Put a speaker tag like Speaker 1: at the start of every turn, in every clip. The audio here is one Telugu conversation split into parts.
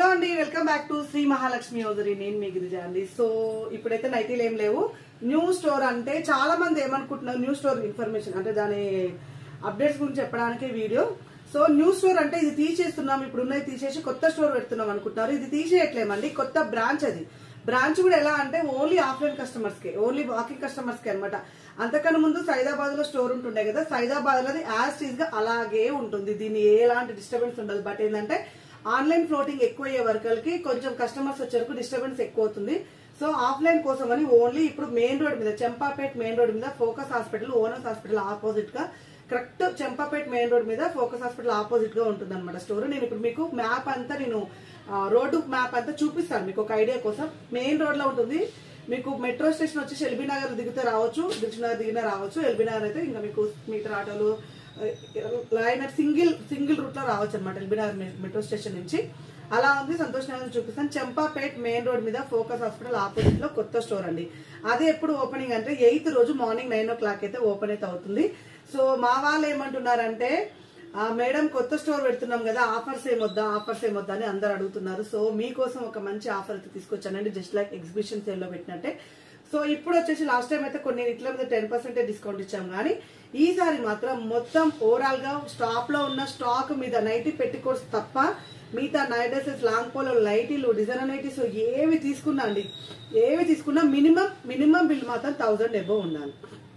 Speaker 1: అండి welcome back to Shri Mahalakshmi hosiery నేను మీ గిరిజ అండి సో ఇప్పుడైతే నైటీలు ఏం లేవు న్యూ స్టోర్ అంటే చాలా మంది ఏమనుకుంటున్నారు న్యూ స్టోర్ ఇన్ఫర్మేషన్ అంటే దాని అప్డేట్స్ గురించి చెప్పడానికి వీడియో సో న్యూ స్టోర్ అంటే ఇది తీసేస్తున్నాం ఇప్పుడు ఉన్నది తీసేసి కొత్త స్టోర్ పెడుతున్నాం అనుకుంటున్నారు ఇది తీసేయట్లేమండి కొత్త బ్రాంచ్ అది బ్రాంచ్ కూడా ఎలా అంటే ఓన్లీ ఆఫ్లైన్ కస్టమర్స్ కి ఓన్లీ వాకింగ్ కస్టమర్స్ కి అనమాట అంతకన్నా ముందు సైదాబాద్ లో స్టోర్ ఉంటుండే కదా సైదాబాద్ లో యాజ్ టీజ్ గా అలాగే ఉంటుంది దీన్ని ఎలాంటి డిస్టర్బెన్స్ ఉండదు బట్ ఏంటంటే ఆన్లైన్ ఫ్లోటింగ్ ఎక్కువ అయ్యే వర్కర్లకి కొంచెం కస్టమర్స్ వచ్చేవరకు డిస్టర్బెన్స్ ఎక్కువ అవుతుంది సో ఆఫ్లైన్ కోసం అని ఓన్లీ ఇప్పుడు మెయిన్ రోడ్ మీద చెంపాపేట్ మెయిన్ రోడ్ మీద focus hospital owners hospital opposite గా కరెక్ట్ చెంపాపేట్ మెయిన్ రోడ్ మీద ఫోకస్ హాస్పిటల్ ఆపోజిట్ గా ఉంటుంది అనమాట స్టోర్ నేను ఇప్పుడు మీకు మ్యాప్ అంతా నేను ఆ, రోడ్డు మ్యాప్ అంతా చూపిస్తాను మీకు ఒక ఐడియా కోసం మెయిన్ రోడ్ లో ఉంటుంది మీకు మెట్రో స్టేషన్ వచ్చేసి ఎల్బీ నగర్ దిగితే రావచ్చు దిల్చునగర్ దిగినా రావచ్చు ఎల్బీ నగర్ అయితే ఇంకా మీకు మీటర్ ఆటోలు లైన్ సింగిల్ సింగిల్ రూట్ లో రావచ్చు అనమాట ఎల్బీ నగర్ మెట్రో స్టేషన్ నుంచి అలా ఉంది సంతోష్ నగర్ చూపిస్తాను చెంపాపేట్ మెయిన్ రోడ్ మీద ఫోకస్ హాస్పిటల్ ఆపోజిట్ లో కొత్త స్టోర్ అండి అది ఎప్పుడు ఓపెనింగ్ అంటే ఎయిత్ రోజు మార్నింగ్ నైన్ ఓ క్లాక్ అయితే ఓపెన్ అయితే అవుతుంది సో మా వాళ్ళు ఏమంటున్నారంటే ఆ మేడం కొత్త స్టోర్ పెడుతున్నాం కదా ఆఫర్స్ ఏమొద్దా ఆఫర్స్ ఏమొద్దా అని అందరు అడుగుతున్నారు సో మీకోసం ఒక మంచి ఆఫర్ అయితే తీసుకొచ్చానండి జస్ట్ లైక్ ఎగ్జిబిషన్ సేల్ లో పెట్టినట్టే సో ఇప్పుడు వచ్చేసి లాస్ట్ టైం అయితే కొన్ని ఇట్ల మీద టెన్ పర్సెంట్ డిస్కౌంట్ ఇచ్చాం కానీ ఈసారి మాత్రం మొత్తం ఓవరాల్ గా స్టాప్ లో ఉన్న స్టాక్ మీద నైటీ పెట్టుకోవచ్చు తప్ప మిగతా నైట్ డ్రెస్సెస్ లాంగ్ పోలో లైటీలు డిజైనర్ నైటీస్ ఏవి తీసుకున్నా అండి ఏవి తీసుకున్నా మినిమం మినిమం బిల్ మాత్రం థౌసండ్ ఎబో ఉండాలి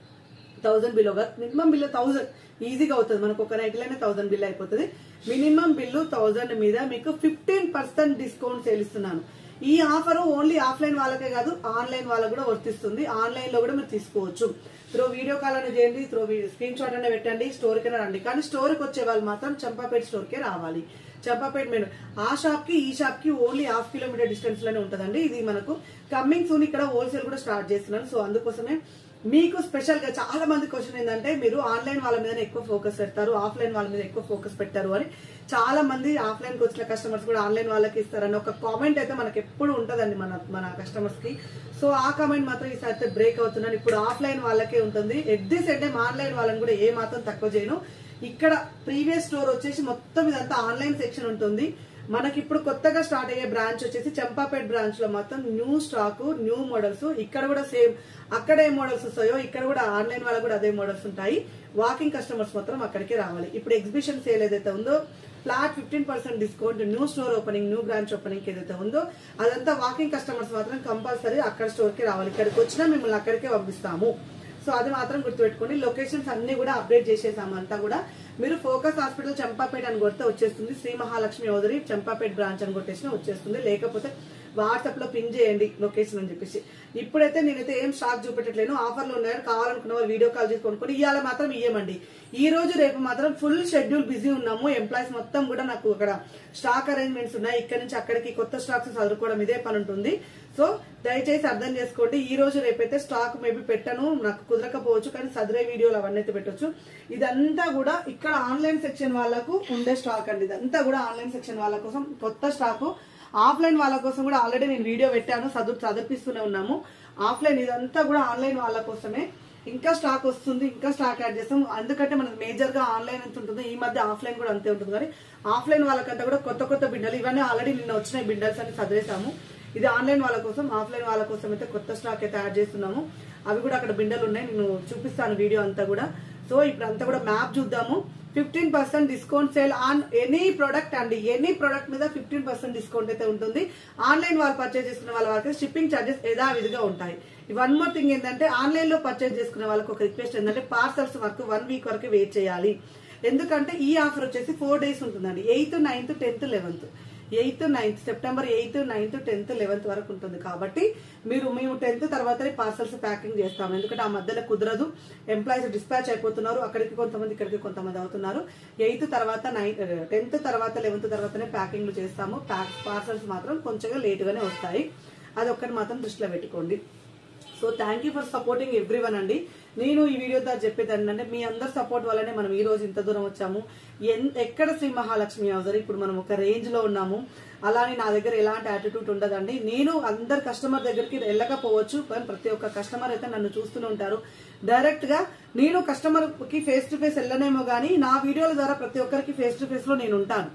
Speaker 1: థౌసండ్ బిలోగా మినిమం బిల్ థౌసండ్ ఈజీగా అవుతుంది మనకు ఒక నైట్లోనే థౌసండ్ బిల్ అయిపోతుంది మినిమం బిల్లు థౌసండ్ మీద మీకు ఫిఫ్టీన్ పర్సెంట్ డిస్కౌంట్ సేల్ ఇస్తున్నాను ఈ ఆఫర్ ఓన్లీ ఆఫ్లైన్ వాళ్ళకే కాదు ఆన్లైన్ వాళ్ళకు కూడా వర్తిస్తుంది ఆన్లైన్ లో కూడా మీరు తీసుకోవచ్చు త్రో వీడియో కాల్ అనేది చేయండి త్రో స్క్రీన్ షాట్ అనే పెట్టండి స్టోర్ కైనా రండి కానీ స్టోర్ కి వచ్చే వాళ్ళు మాత్రం చంపాపేట స్టోర్ కే రావాలి చంపాపేట మెయిన్ ఆ షాప్ కి ఈ షాప్ కి ఓన్లీ హాఫ్ కిలోమీటర్ డిస్టెన్స్ లోనే ఉంటదండి ఇది మనకు కమ్మింగ్ సూన్ ఇక్కడ హోల్సేల్ కూడా స్టార్ట్ చేస్తున్నాను సో అందుకోసమే మీకు స్పెషల్ గా చాలా మంది క్వశ్చన్ ఏంటంటే మీరు ఆన్లైన్ వాళ్ళ మీద ఎక్కువ ఫోకస్ పెడతారు ఆఫ్లైన్ వాళ్ళ మీద ఎక్కువ ఫోకస్ పెట్టారు అని చాలా మంది ఆఫ్లైన్ కి వచ్చిన కస్టమర్స్ కూడా ఆన్లైన్ వాళ్ళకి ఇస్తారని ఒక కామెంట్ అయితే మనకి ఎప్పుడు ఉంటదండి మన మన కస్టమర్స్ కి సో ఆ కామెంట్ మాత్రం ఈసారి అయితే బ్రేక్ అవుతున్నాను ఇప్పుడు ఆఫ్లైన్ వాళ్ళకే ఉంటుంది at the same time online వాళ్ళని కూడా ఏ మాత్రం తక్కువ చేయను ఇక్కడ ప్రీవియస్ స్టోర్ వచ్చేసి మొత్తం ఇదంతా ఆన్లైన్ సెక్షన్ ఉంటుంది మనకి ఇప్పుడు కొత్తగా స్టార్ట్ అయ్యే బ్రాంచ్ వచ్చేసి చంపాపేట్ బ్రాంచ్ లో మొత్తం న్యూ స్టాక్ న్యూ మోడల్స్ ఇక్కడ కూడా సేమ్ అక్కడ ఏ మోడల్స్ వస్తాయో ఇక్కడ కూడా ఆన్లైన్ వాళ్ళకి కూడా అదే మోడల్స్ ఉంటాయి వాకింగ్ కస్టమర్స్ మాత్రం అక్కడికే రావాలి ఇప్పుడు ఎగ్జిబిషన్ సేల్ ఏదైతే ఉందో flat fifteen percent discount new store opening new branch opening ఏదైతే ఉందో అదంతా వాకింగ్ కస్టమర్స్ మాత్రం కంపల్సరీ అక్కడ స్టోర్ కి రావాలి ఇక్కడికి వచ్చినా మిమ్మల్ని అక్కడికే పంపిస్తాము సో అది మాత్రం గుర్తుపెట్టుకోండి లొకేషన్స్ అన్ని కూడా అప్డేట్ చేసేసాము అంతా కూడా మీరు ఫోకస్ హాస్పిటల్ చంపాపేట అని కొడితే వచ్చేస్తుంది శ్రీ మహాలక్ష్మి చౌదరి చంపాపేట బ్రాంచ్ అని కొట్టేసిన వచ్చేస్తుంది లేకపోతే వాట్సాప్ లో పిన్ చేయండి లొకేషన్ అని చెప్పేసి ఇప్పుడైతే నేనైతే ఏం స్టాక్ చూపెట్టట్లేను ఆఫర్లు ఉన్నాయని కావాలనుకున్న వాళ్ళు వీడియో కాల్ చేసి కొనుక్కొని ఇవాళ మాత్రం ఇయ్యమండి ఈ రోజు రేపు మాత్రం ఫుల్ షెడ్యూల్ బిజీ ఉన్నాము ఎంప్లాయీస్ మొత్తం కూడా నాకు అక్కడ స్టాక్ అరేంజ్మెంట్స్ ఉన్నాయి ఇక్కడ నుంచి అక్కడికి కొత్త స్టాక్స్ చదువుకోవడం ఇదే పని ఉంటుంది సో దయచేసి అర్థం చేసుకోండి ఈ రోజు రేపైతే స్టాక్ మేబీ పెట్టను నాకు కుదరకపోవచ్చు కానీ సదరే వీడియోలు అవన్నీ అయితే పెట్టొచ్చు ఇదంతా కూడా ఇక్కడ ఆన్లైన్ సెక్షన్ వాళ్ళకు ఉండే స్టాక్ అండి ఇదంతా కూడా ఆన్లైన్ సెక్షన్ వాళ్ళ కోసం కొత్త స్టాక్ ఆఫ్లైన్ వాళ్ళ కోసం కూడా ఆల్రెడీ నేను వీడియో పెట్టాను చదువు చదివిస్తూనే ఉన్నాము ఆఫ్లైన్ ఇదంతా కూడా ఆన్లైన్ వాళ్ళ కోసమే ఇంకా స్టాక్ వస్తుంది ఇంకా స్టాక్ యాడ్ చేస్తాం ఎందుకంటే మనకి మేజర్ గా ఆన్లైన్ ఎంత ఉంటుందో ఈ మధ్య ఆఫ్లైన్ కూడా అంతే ఉంటుంది కానీ ఆఫ్లైన్ వాళ్ళకంతా కూడా కొత్త కొత్త బిడ్డలు ఇవన్నీ ఆల్రెడీ నిన్న వచ్చిన బిడ్డల్స్ అని చదివేశాము ఇది ఆన్లైన్ వాళ్ళ కోసం ఆఫ్లైన్ వాళ్ళ కోసం అయితే కొత్త స్టాక్ అయితే యాడ్ చేస్తున్నాము అవి కూడా అక్కడ బిండలు ఉన్నాయి నేను చూపిస్తాను వీడియో అంతా కూడా సో ఇప్పుడు అంతా కూడా మ్యాప్ చూద్దాము fifteen percent discount sale on any product అండి ఎనీ ప్రొడక్ట్ మీద ఫిఫ్టీన్ పర్సెంట్ డిస్కౌంట్ అయితే ఉంటుంది ఆన్లైన్ వాళ్ళు పర్చేజ్ చేసుకునే వాళ్ళ వరకు షిప్పింగ్ ఛార్జెస్ యథావిధిగా ఉంటాయి వన్ మోర్ థింగ్ ఏంటంటే ఆన్లైన్ లో పర్చేజ్ చేసుకునే వాళ్ళకి ఒక రిక్వెస్ట్ ఏంటంటే పార్సల్స్ వరకు వన్ వీక్ వరకు వెయిట్ చేయాలి ఎందుకంటే ఈ ఆఫర్ వచ్చేసి ఫోర్ డేస్ ఉంటుందండి eighth ninth tenth eleventh eighth ninth September eighth ninth tenth eleventh వరకు ఉంటుంది కాబట్టి మీరు మేము టెన్త్ తర్వాతనే పార్సల్స్ ప్యాకింగ్ చేస్తాము ఎందుకంటే ఆ మధ్యలో కుదరదు ఎంప్లాయీస్ డిస్పాచ్ అయిపోతున్నారు అక్కడికి కొంతమంది ఇక్కడికి కొంతమంది అవుతున్నారు ఎయిత్ తర్వాత నైన్త్ టెన్త్ తర్వాత లెవెన్త్ తర్వాతనే ప్యాకింగ్లు చేస్తాము పార్సల్స్ మాత్రం కొంచెంగా లేట్ గానే వస్తాయి అది ఒక్కటి మాత్రం దృష్టిలో పెట్టుకోండి so thank you for supporting everyone అండి నేను ఈ వీడియో ద్వారా చెప్పేది ఏంటంటే మీ అందరి సపోర్ట్ వల్లనే మనం ఈ రోజు ఇంత దూరం వచ్చాము ఎన్- ఎక్కడ శ్రీ మహాలక్ష్మి హౌజర్ ఇప్పుడు మనం ఒక రేంజ్ లో ఉన్నాము అలానే నా దగ్గర ఎలాంటి యాటిట్యూడ్ ఉండదండి నేను అందరు కస్టమర్ దగ్గరికి వెళ్ళకపోవచ్చు కానీ ప్రతి ఒక్క కస్టమర్ అయితే నన్ను చూస్తూనే ఉంటారు డైరెక్ట్ గా నేను కస్టమర్ కి ఫేస్ టు ఫేస్ వెళ్ళనేమో గానీ నా వీడియోల ద్వారా ప్రతి ఒక్కరికి ఫేస్ టు ఫేస్ లో నేను ఉంటాను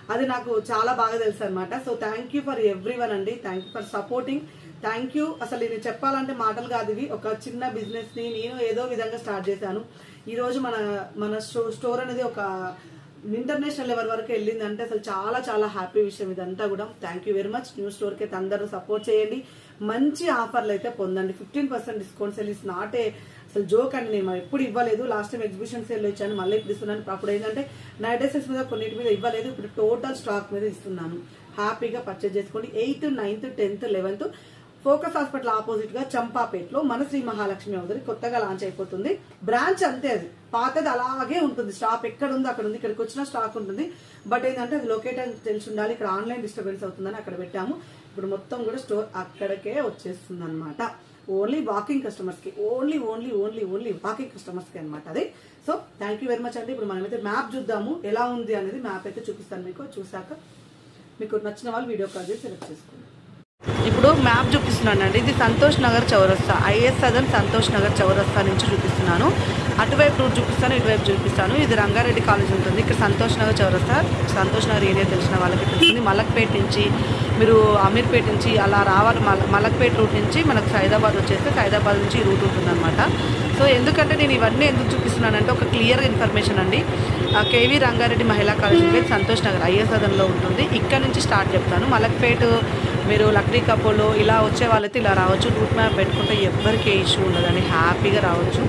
Speaker 1: అది నాకు చాలా బాగా తెలుసు అనమాట so thank you for everyone అండి thank you for supporting thank you అసలు ఇది చెప్పాలంటే మాటలు కాదు ఇవి ఒక చిన్న బిజినెస్ ని నేను ఏదో విధంగా స్టార్ట్ చేశాను ఈ రోజు మన మన స్టో- స్టోర్ అనేది ఒక ఇంటర్నేషనల్ లెవెల్ వరకు వెళ్ళింది అంటే అసలు చాలా చాలా హ్యాపీ విషయం ఇదంతా కూడా thank you very much new store కి అయితే అందరూ సపోర్ట్ చేయండి మంచి ఆఫర్లు అయితే పొందండి fifteen percent discount sale is not a అసలు జోక్ అండి నేను ఎప్పుడు ఇవ్వలేదు లాస్ట్ టైం ఎగ్జిబిషన్ సేల్ ఇచ్చాను మళ్ళీ ఇప్పుడు ఇస్తున్నాను అప్పుడు ఏంటంటే నైట్ డ్రెస్సెస్ మీద కొన్నిటి మీద ఇవ్వలేదు ఇప్పుడు టోటల్ స్టాక్ మీద ఇస్తున్నాను హ్యాపీగా పర్చేజ్ చేసుకోండి eighth ninth tenth eleventh focus hospital opposite గా చంపాపేట్ లో మన శ్రీ మహాలక్ష్మి అవుతుంది కొత్తగా లాంచ్ అయిపోతుంది బ్రాంచ్ అంతే అది పాతది అలాగే ఉంటుంది స్టాప్ ఎక్కడ ఉందో అక్కడ ఉంది ఇక్కడికి వచ్చిన స్టాక్ ఉంటుంది బట్ ఏంటంటే అది లొకేట్ అని తెలిసి ఉండాలి ఇక్కడ ఆన్లైన్ డిస్టర్బెన్స్ అవుతుందని అక్కడ పెట్టాము ఇప్పుడు మొత్తం కూడా స్టోర్ అక్కడికే వచ్చేస్తుంది అనమాట ఓన్లీ వాకింగ్ కస్టమర్స్ కి only only only only walking customers కి అనమాట అది so thank you very much అండి ఇప్పుడు మనమైతే మ్యాప్ చూద్దాము ఎలా ఉంది అనేది మ్యాప్ అయితే చూపిస్తాను మీకు చూసాక మీకు నచ్చిన వాళ్ళు వీడియో కాల్ చేసి సెలెక్ట్ చేసుకోండి ఇప్పుడు మ్యాప్ చూపిస్తున్నాను అండి ఇది సంతోష్ నగర్ చౌరస్తా ఐఎస్ సదన్ సంతోష్ నగర్ చౌరస్తా నుంచి చూపిస్తున్నాను అటువైపు రూట్ చూపిస్తాను ఇటువైపు చూపిస్తాను ఇది రంగారెడ్డి కాలేజ్ ఉంటుంది ఇక్కడ సంతోష్ నగర్ చౌరస్తా సంతోష్ నగర్ ఏరియా తెలిసిన వాళ్ళకి తెలుస్తుంది మలక్పేట నుంచి మీరు అమీర్పేట నుంచి అలా రావాలి మల మలక్పేట రూట్ నుంచి మనకు సైదాబాద్ వచ్చేస్తే సైదాబాద్ నుంచి ఈ రూట్ ఉంటుందన్నమాట సో ఎందుకంటే నేను ఇవన్నీ ఎందుకు చూపిస్తున్నానంటే ఒక క్లియర్ ఇన్ఫర్మేషన్ అండి ఆ కేవీ రంగారెడ్డి మహిళా కాలేజ్ పేరు సంతోష్ నగర్ ఐఎస్ సదన్లో ఉంటుంది ఇక్కడ నుంచి స్టార్ట్ చెప్తాను మలక్పేట మీరు లక్డీ కపోలో ఇలా వచ్చే వాళ్ళైతే ఇలా రావచ్చు రూట్ మ్యాప్ పెట్టుకుంటే ఎవ్వరికి ఏ ఇష్యూ ఉండదని హ్యాపీగా రావచ్చు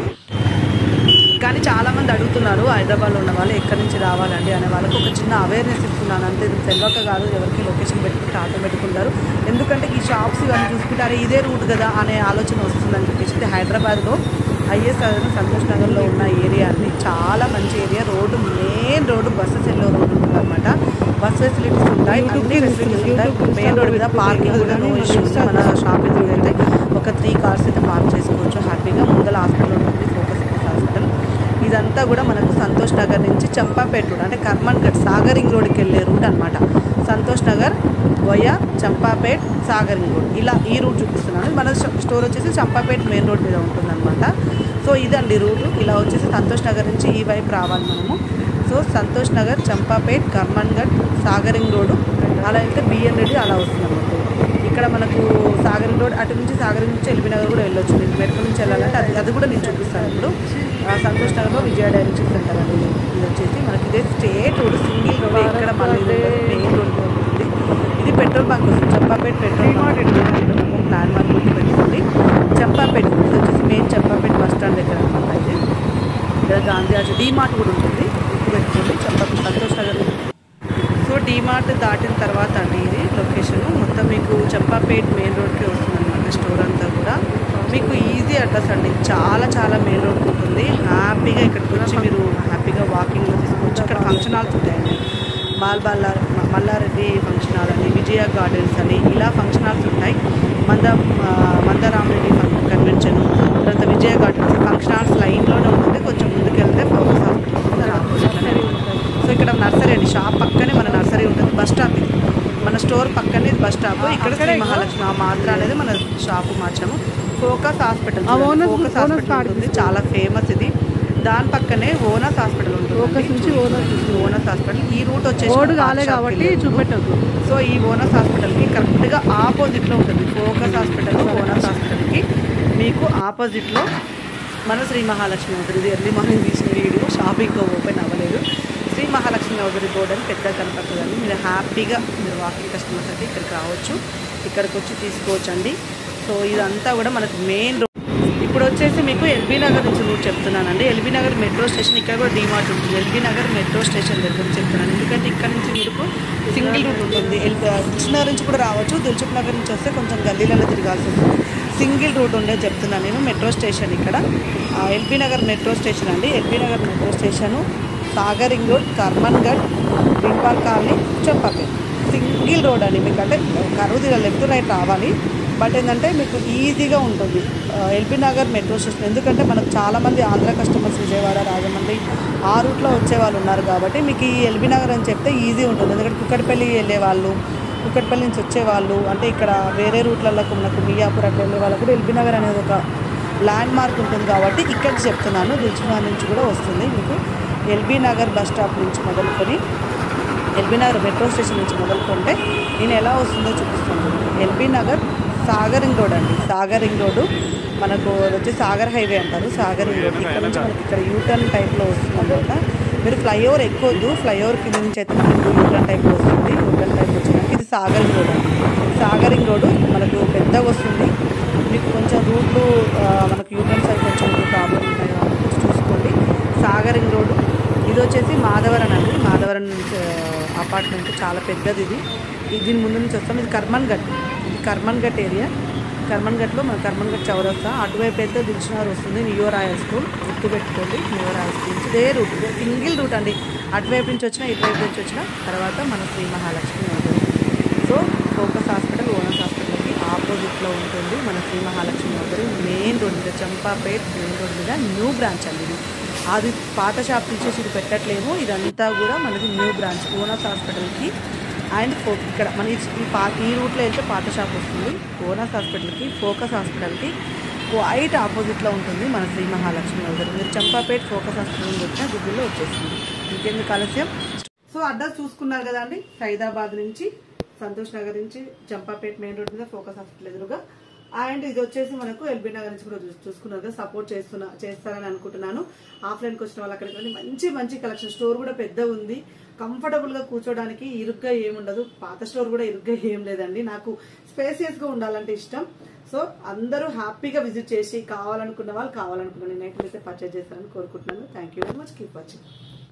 Speaker 1: కానీ చాలా మంది అడుగుతున్నారు హైదరాబాద్లో ఉన్న వాళ్ళు ఎక్కడి నుంచి రావాలండి అనే వాళ్ళకి ఒక చిన్న అవేర్నెస్ ఇస్తున్నాను అంతే ఇది తెలియక కాదు ఎవరికి లొకేషన్ పెట్టుకుంటే ఆటో పెట్టుకుంటారు ఎందుకంటే ఈ షాప్స్ ఇవన్నీ చూసుకుంటారు ఇదే రూట్ కదా అనే ఆలోచన వస్తుందని చెప్పేసి ఇది హైదరాబాద్లో ఐఎస్ సంతోష్ నగర్లో ఉన్న ఏరియా అండి చాలా మంచి area road main road buses వెళ్ళే రోడ్డు ఉంటుందన్నమాట బస్ ఫెసిలిటీస్ ఉంటాయి అన్ని ఫెసిలిటీస్ ఉంటాయి మెయిన్ రోడ్ మీద పార్కింగ్ కూడా నో ఇష్యూస్ మన షాప్ ఎదురుగా అయితే ఒక త్రీ కార్స్ అయితే పార్క్ చేసుకోవచ్చు హ్యాపీగా ముందల హాస్పిటల్ ఉంటుంది ఫోకస్ హాస్పిటల్ ఇదంతా కూడా మనకు సంతోష్ నగర్ నుంచి చంపాపేట రూట్ అంటే కర్మన్గఢ్ సాగరింగ్ రోడ్కి వెళ్ళే రూట్ అనమాట సంతోష్ నగర్ వయా చంపాపేట్ సాగరింగ్ రోడ్ ఇలా ఈ రూట్ చూపిస్తున్నాను మన స్టోర్ వచ్చేసి చంపాపేట్ మెయిన్ రోడ్ మీద ఉంటుందన్నమాట సో ఇదండి రూట్ ఇలా వచ్చేసి సంతోష్ నగర్ నుంచి ఈ వైపు రావాలి మనము సో సంతోష్ నగర్ చంపాపేట్ కర్మన్గఢ్ సాగరింగ్ రోడ్డు అలా అయితే బిఎన్ రెడ్డి అలా వస్తుందన్నమాట ఇక్కడ మనకు సాగరింగ్ రోడ్ అటు నుంచి సాగరింగ్ నుంచి ఎల్బీ నగర్ కూడా వెళ్ళొచ్చు మీకు మెట్రో నుంచి వెళ్ళాలంటే అది అది కూడా నేను చూపిస్తాను ఇప్పుడు ఆ, సంతోష్ నగర్లో విజయ డైరెక్షన్ సెంటర్ అండి ఇది ఇది వచ్చేసి మనకి ఇదే స్టేట్ రోడ్ సింగిల్ రోడ్ ఎక్కడ మళ్ళీ మెయిన్ రోడ్ ఉంటుంది ఇది పెట్రోల్ బంక్ వస్తుంది Champapeta petrol bunk landmark గుర్తు పెట్టుకోండి చంపాపేట ఇది వచ్చేసి మెయిన్ చంపాపేట బస్ స్టాండ్ దగ్గర అనమాట ఇది ఇక్కడ గాంధీ హాజీ డీమార్ట్ కూడా ఉంటుంది గుర్తు పెట్టుకోండి చంపాపేట సంతోష్ నగర్ సో డీమార్ట్ దాటిన తర్వాత అండి ఇది లొకేషన్ మొత్తం మీకు చంపాపేట్ మెయిన్ రోడ్కి వస్తుంది అనమాట స్టోర్ అంతా కూడా మీకు ఈజీ అడ్రస్ అండి చాలా చాలా మెయిన్ రోడ్ ఉంటుంది హ్యాపీగా ఇక్కడికి వచ్చి మీరు హ్యాపీగా వాకింగ్లో తీసుకోవచ్చు ఇక్కడ ఫంక్షన్ హాల్స్ ఉంటాయండి బాల్ బాల్లా మల్లారెడ్డి ఫంక్షన్ హాల్ అని విజయ గార్డెన్స్ అని ఇలా ఫంక్షన్ హాల్స్ ఉంటాయి మంద ఆ, మందరామరెడ్డి ఫంక్షన్ కన్వెన్షన్ తర్వాత విజయ గార్డెన్స్ ఫంక్షన్ హాల్స్ లైన్లోనే ఉంటుంది కొంచెం ముందుకు వెళ్తే ఫోకస్ హాస్పిటల్ ఆపోజిట్లోనే సో ఇక్కడ నర్సరీ అండి షాప్ పక్కనే మన నర్సరీ ఉంటుంది బస్ స్టాప్ ఇది మన స్టోర్ పక్కనే ఇది బస్ స్టాప్ ఇక్కడ శ్రీ మహాలక్ష్మి ఆ మాత్ర అనేది మన షాప్ మార్చాము ఫోకస్ హాస్పిటల్ ఫోకస్ హాస్పిటల్ ఉంటుంది చాలా ఫేమస్ ఇది దాని పక్కనే ఓనస్ హాస్పిటల్ ఉంటుంది ఫోకస్ నుంచి ఓనస్ ఓనస్ హాస్పిటల్ ఈ రూట్ వచ్చేసి
Speaker 2: రోడ్డు
Speaker 1: మన
Speaker 2: కాలే
Speaker 1: పాత షాప్కి
Speaker 2: కాబట్టి
Speaker 1: వెళ్ళే
Speaker 2: చూపెట్టద్దు
Speaker 1: సో ఈ ఓనస్ హాస్పిటల్కి కరెక్ట్గా ఆపోజిట్లో ఉంటుంది ఫోకస్ హాస్పిటల్ ఓనస్ హాస్పిటల్కి మీకు ఆపోజిట్లో మన శ్రీ మహాలక్ష్మి అవుతుంది ఇది ఎర్లీ మార్నింగ్ తీసిన వీడియో షాప్ ఇంకా ఓపెన్ అవ్వలేదు శ్రీ మహాలక్ష్మి అవుతుంది బోర్డు అని పెద్దగా కనపడుతుందండి మీరు హ్యాపీగా మీరు వాకింగ్ కస్టమర్స్ అయితే ఇక్కడికి రావచ్చు ఇక్కడికి వచ్చి తీసుకోవచ్చండి సో ఇదంతా కూడా మనకు మెయిన్ రోడ్ ఇప్పుడు వచ్చేసి మీకు ఎల్బీ నగర్ నుంచి రూట్ చెప్తున్నానండి ఎల్బీ నగర్ మెట్రో స్టేషన్ ఇక్కడ కూడా డిమార్ట్ ఉంటుంది ఎల్బీ నగర్ మెట్రో స్టేషన్ దగ్గర నుంచి చెప్తున్నాను ఎందుకంటే ఇక్కడ నుంచి మీకు సింగిల్ రూట్ ఉంటుంది ఎల్ దిల్చుక్ నుంచి కూడా రావచ్చు దిల్చుక్ నగర్ నుంచి వస్తే కొంచెం గల్లీలలో తిరగాల్సి వస్తుంది సింగిల్ రూట్ ఉండే చెప్తున్నాను నేను మెట్రో స్టేషన్ ఇక్కడ ఆ, ఎల్బీ నగర్ మెట్రో స్టేషన్ అండి ఎల్బీ నగర్ మెట్రో స్టేషను సాగరింగ్ రోడ్ కర్మన్గఢ్ బింపాల్ కాలనీ చెప్పపేట్ సింగిల్ రోడ్ అండి మీకు అంటే కరువు తీర లెఫ్ట్ రైట్ రావాలి బట్ ఏంటంటే మీకు ఈజీగా ఉంటుంది ఎల్బీ నగర్ మెట్రో స్టేషన్ ఎందుకంటే మనకు చాలామంది ఆంధ్ర కస్టమర్స్ విజయవాడ రాజమండ్రి ఆ రూట్లో వచ్చే వాళ్ళు ఉన్నారు కాబట్టి మీకు ఈ ఎల్బీ నగర్ అని చెప్తే ఈజీ ఉంటుంది ఎందుకంటే కుక్కటిపల్లి వెళ్ళే వాళ్ళు కుక్కటిపల్లి నుంచి వచ్చే వాళ్ళు అంటే ఇక్కడ వేరే రూట్లలో మనకు మియాపూర్ అట్లా వెళ్ళే వాళ్ళకు కూడా ఎల్బీ నగర్ అనేది ఒక ల్యాండ్ మార్క్ ఉంటుంది కాబట్టి ఇక్కడికి చెప్తున్నాను దిల్చునా నుంచి కూడా వస్తుంది మీకు ఎల్బీ నగర్ బస్ స్టాప్ నుంచి మొదలుకొని ఎల్బీ నగర్ మెట్రో స్టేషన్ నుంచి మొదలుకుంటే నేను ఎలా వస్తుందో చూపిస్తాను ఎల్బీ నగర్ సాగరింగ్ రోడ్ అండి సాగరింగ్ రోడ్డు మనకు అది వచ్చి సాగర్ హైవే అంటారు సాగరింగ్ రోడ్ ఇక్కడ నుంచి మనకి ఇక్కడ యూటర్న్ టైప్లో వస్తుంది అనమాట మీరు ఫ్లైఓవర్ ఎక్కొద్దు ఫ్లైఓవర్ కింద నుంచి అయితే మనకు యూటర్న్ టైప్లో వస్తుంది యూటర్న్ టైప్ వచ్చినాక ఇది సాగరింగ్ రోడ్ అండి సాగరింగ్ రోడ్డు మనకు పెద్దగా వస్తుంది మీకు కొంచెం రూట్లు ఆ, మనకు యూటర్న్ సైడ్ కొంచెం ప్రాబ్లం ఉంటాయి కాబట్టి చూసుకోండి సాగరింగ్ రోడ్డు ఇది వచ్చేసి మాధవరం అండి మాధవరం అపార్ట్మెంట్ చాలా పెద్దది ఇది ఇది దీని ముందు నుంచి వస్తాం ఇది కర్మన్ ఘట్ ఇది కర్మన్ ఘట్ ఏరియా కర్మన్ ఘట్లో మన కర్మన్ ఘట్ చౌరస్తా అటువైపు అయితే దిల్చునార్ వస్తుంది నియో రాయల్ స్కూల్ గుర్తు పెట్టుకోండి నియో రాయల్ స్కూల్ నుంచి ఇదే రూట్ ఇదే సింగిల్ రూట్ అండి అటువైపు నుంచి వచ్చినా ఇటువైపు నుంచి వచ్చినా తర్వాత మన శ్రీ మహాలక్ష్మి ఉంటుంది సో ఫోకస్ హాస్పిటల్ ఓనర్స్ హాస్పిటల్కి ఆపోజిట్లో ఉంటుంది మన శ్రీ మహాలక్ష్మి నగర్ మెయిన్ రోడ్ మీద చంపాపేట్ మెయిన్ రోడ్ మీద న్యూ బ్రాంచ్ అండి ఇది అది పాత షాప్ తీసేసి ఇది పెట్టట్లేము ఇదంతా కూడా మనది న్యూ బ్రాంచ్ ఓనర్స్ హాస్పిటల్కి అండ్ ఫో ఇక్కడ మన ఈ ఈ పా ఈ రూట్లో వెళ్తే పాత షాప్ వస్తుంది ఓనర్స్ హాస్పిటల్కి ఫోకస్ హాస్పిటల్కి క్వైట్ ఆపోజిట్లో ఉంటుంది మన శ్రీ మహాలక్ష్మి నగర్ మీరు చంపాపేట్ ఫోకస్ హాస్పిటల్ వచ్చిన గూగుల్లో వచ్చేస్తుంది ఇంకెందుకు ఆలస్యం సో అడ్రస్ చూసుకున్నారు కదా అండి హైదరాబాద్ నుంచి సంతోష్ నగర్ నుంచి చంపాపేట్ మెయిన్ రోడ్ మీద ఫోకస్ హాస్పిటల్ ఎదురుగా అండ్ ఇది వచ్చేసి మనకు ఎల్బీ నగర్ నుంచి కూడా చూ- చూసుకున్నారు కదా సపోర్ట్ చేస్తున్నా చేస్తారని అనుకుంటున్నాను ఆఫ్లైన్కి వచ్చిన వాళ్ళు అక్కడికి వెళ్ళి మంచి మంచి కలెక్షన్ స్టోర్ కూడా పెద్ద ఉంది కంఫర్టబుల్ గా కూర్చోడానికి ఇరుగ్గా ఏముండదు పాత స్టోర్ కూడా ఇరుగ్గా ఏం లేదండి నాకు స్పేసియస్ గా ఉండాలంటే ఇష్టం సో అందరూ హ్యాపీగా విజిట్ చేసి కావాలనుకున్న వాళ్ళు కావాలనుకున్న నేను అయితే పర్చేజ్ చేస్తారని కోరుకుంటున్నాను thank you very much keep watching